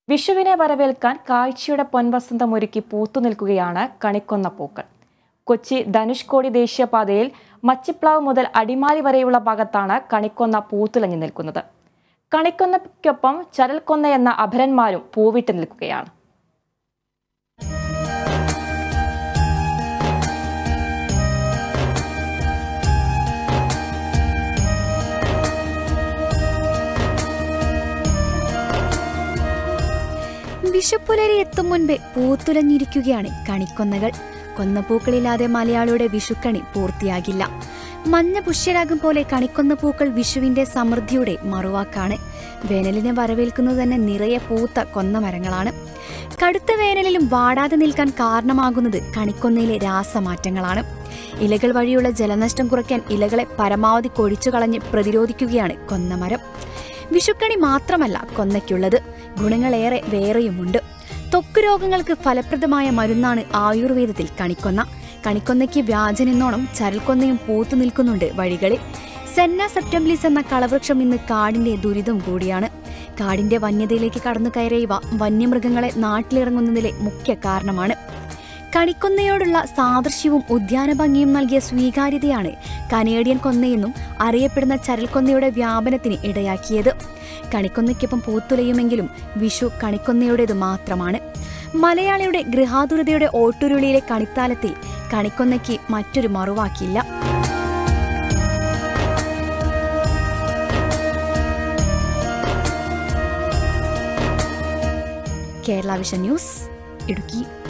വിഷുവിനെ വരവേൽക്കാൻ കാഴ്ചയുടെ പൊൻവസന്തം ഒരുക്കി പൂത്തുനിൽക്കുകയാണ് കണിക്കൊന്ന പൂക്കൾ കൊച്ചി ധനുഷ്കോടി ദേശീയപാതയിൽ മച്ചിപ്ലാവ് മുതൽ അടിമാലി വരെയുള്ള ഭാഗത്താണ് കണിക്കൊന്ന പൂത്തുലഞ്ഞു നിൽക്കുന്നത് കണിക്കൊന്നയ്ക്കൊപ്പം ചരൽക്കൊന്ന എന്ന അഭരന്മാരും പൂവിട്ട് നിൽക്കുകയാണ് വിഷുപ്പുലരി എത്തും മുൻപേ പൂത്തുലഞ്ഞിരിക്കുകയാണ് കണിക്കൊന്നകൾ കൊന്നപ്പൂക്കളില്ലാതെ മലയാളിയുടെ വിഷുക്കണി പൂർത്തിയാകില്ല മഞ്ഞ പുഷ്യരാഗം പോലെ കണിക്കൊന്ന പൂക്കൾ വിഷുവിന്റെ സമൃദ്ധിയുടെ മറുവാക്കാണ് വേനലിനെ വരവേൽക്കുന്നത് തന്നെ നിറയെ പൂത്ത കൊന്നമരങ്ങളാണ് കടുത്ത വേനലിലും വാടാതെ നിൽക്കാൻ കാരണമാകുന്നത് കണിക്കൊന്നയിലെ രാസമാറ്റങ്ങളാണ് ഇലകൾ വഴിയുള്ള ജലനഷ്ടം കുറയ്ക്കാൻ ഇലകളെ പരമാവധി കൊഴിച്ചു കളഞ്ഞ് പ്രതിരോധിക്കുകയാണ് കൊന്നമരം വിഷുക്കണി മാത്രമല്ല കൊന്നയ്ക്കുള്ളത് ഗുണങ്ങളേറെ വേറെയുമുണ്ട് ത്വക്ക് രോഗങ്ങൾക്ക് ഫലപ്രദമായ മരുന്നാണ് ആയുർവേദത്തിൽ കണിക്കൊന്ന കണിക്കൊന്നയ്ക്ക് വ്യാജനെന്നോണം ചരൽക്കൊന്നയും പൂത്തു നിൽക്കുന്നുണ്ട് വഴികളിൽ സെന്ന സെപ്റ്റംബ്ലിസ് എന്ന കളവൃക്ഷം ഇന്ന് കാടിന്റെ ദുരിതം കൂടിയാണ് കാടിന്റെ വന്യതയിലേക്ക് കടന്നു കയറിയവ വന്യമൃഗങ്ങളെ നാട്ടിലിറങ്ങുന്നതിലെ മുഖ്യ കാരണമാണ് കണിക്കൊന്നയോടുള്ള സാദൃശ്യവും ഉദ്യാന ഭംഗിയും നൽകിയ സ്വീകാര്യതയാണ് കനേഡിയൻ കൊന്നയെന്നും അറിയപ്പെടുന്ന ചരൽക്കൊന്നയുടെ വ്യാപനത്തിന് ഇടയാക്കിയത് കണിക്കൊന്നയ്ക്കൊപ്പം പൂത്തുലയുമെങ്കിലും വിഷു കണിക്കൊന്നയുടേത് മാത്രമാണ് മലയാളിയുടെ ഗൃഹാതുരതയുടെ ഓട്ടുരുളിയിലെ കണിത്താലത്തിൽ കണിക്കൊന്നയ്ക്ക് മറ്റൊരു മറുവാക്കില്ല കേരള വിഷൻ ന്യൂസ് ഇടുക്കി